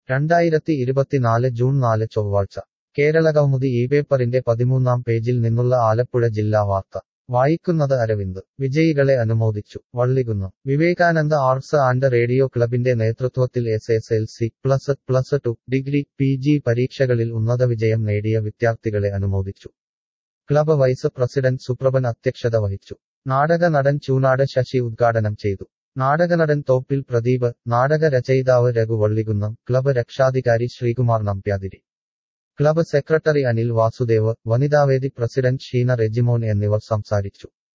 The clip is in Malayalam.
രണ്ടായിരത്തി ഇരുപത്തിനാല് ജൂൺ നാല് ചൊവ്വാഴ്ച കേരളകൗമുദി ഈ പേപ്പറിന്റെ പതിമൂന്നാം പേജിൽ നിന്നുള്ള ആലപ്പുഴ ജില്ലാ വാർത്ത വായിക്കുന്നത് അരവിന്ദ് വിജയികളെ അനുമോദിച്ചു Vallikunnu Vivekananda arts and radio ക്ലബിന്റെ നേതൃത്വത്തിൽ S S L C plus plus two degree P G പരീക്ഷകളിൽ ഉന്നത വിജയം നേടിയ വിദ്യാർത്ഥികളെ അനുമോദിച്ചു ക്ലബ് വൈസ് പ്രസിഡന്റ് സുപ്രഭൻ അധ്യക്ഷത വഹിച്ചു നാടക നടൻ ചൂനാട് ശശി ഉദ്ഘാടനം ചെയ്തു നാടകനടൻ തോപ്പിൽ പ്രദീപ് നാടക രചയിതാവ് രഘു വള്ളികുന്നം ക്ലബ് രക്ഷാധികാരി ശ്രീകുമാർ നമ്പ്യാതിരി ക്ലബ് സെക്രട്ടറി അനിൽ വാസുദേവ് വനിതാവേദി പ്രസിഡന്റ് ഷീന റെജിമോൻ എന്നിവർ സംസാരിച്ചു